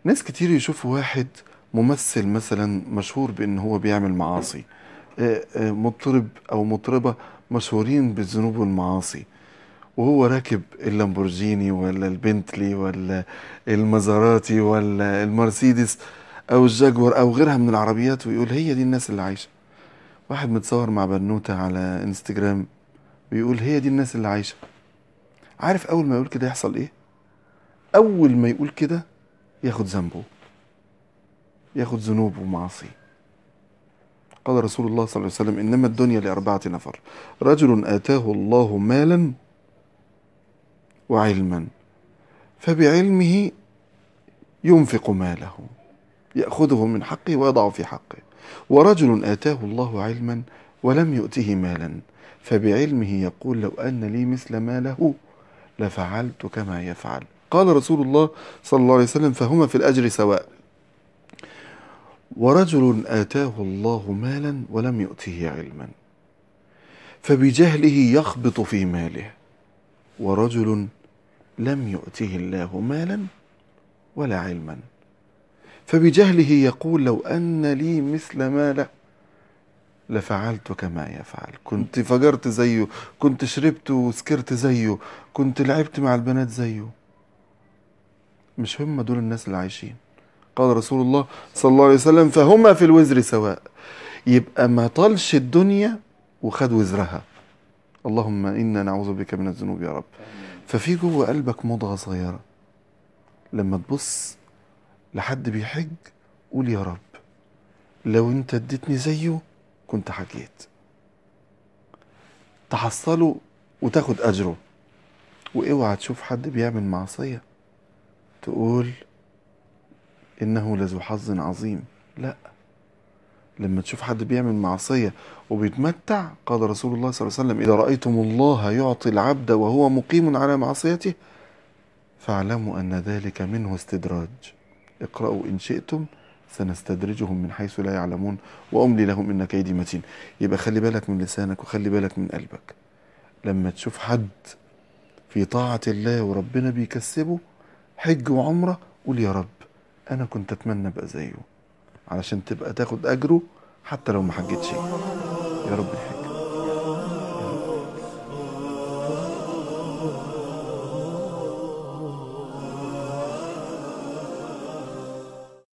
ناس كتير يشوفوا واحد ممثل مثلا مشهور بان هو بيعمل معاصي آه، آه، مطرب او مطربة مشهورين بالذنوب والمعاصي وهو راكب اللامبورجيني ولا البنتلي ولا المزاراتي ولا المرسيدس او الجاكور او غيرها من العربيات ويقول هي دي الناس اللي عايشة واحد متصور مع بنوتة على انستجرام ويقول هي دي الناس اللي عايشة عارف اول ما يقول كده يحصل ايه اول ما يقول كده ياخد ذنبه ياخد ذنوبه ومعاصيه قال رسول الله صلى الله عليه وسلم انما الدنيا لاربعه نفر رجل اتاه الله مالا وعلما فبعلمه ينفق ماله ياخذه من حقه ويضعه في حقه ورجل اتاه الله علما ولم يؤته مالا فبعلمه يقول لو ان لي مثل ما له لفعلت كما يفعل قال رسول الله صلى الله عليه وسلم فهما في الاجر سواء ورجل اتاه الله مالا ولم يؤته علما فبجهله يخبط في ماله ورجل لم يؤته الله مالا ولا علما فبجهله يقول لو ان لي مثل ما له لفعلت كما يفعل كنت فجرت زيه كنت شربت وسكرت زيه كنت لعبت مع البنات زيه مش هم دول الناس اللي عايشين قال رسول الله صلى الله عليه وسلم فهما في الوزر سواء يبقى ما طالش الدنيا وخد وزرها اللهم انا نعوذ بك من الذنوب يا رب ففي جوه قلبك مضغه صغيره لما تبص لحد بيحج قول يا رب لو انت اديتني زيه كنت حكيت تحصله وتاخد اجره واوعى تشوف حد بيعمل معصيه تقول انه لذو حظ عظيم لا لما تشوف حد بيعمل معصيه وبيتمتع قال رسول الله صلى الله عليه وسلم اذا رايتم الله يعطي العبد وهو مقيم على معصيته فاعلموا ان ذلك منه استدراج اقرأوا إن شئتم سنستدرجهم من حيث لا يعلمون وأملي لهم إن كيدي متين يبقى خلي بالك من لسانك وخلي بالك من قلبك لما تشوف حد في طاعة الله وربنا بيكسبه حج وعمرة قول يا رب أنا كنت أتمنى أبقى زيه علشان تبقى تاخد أجره حتى لو ما حجتش يا رب يحج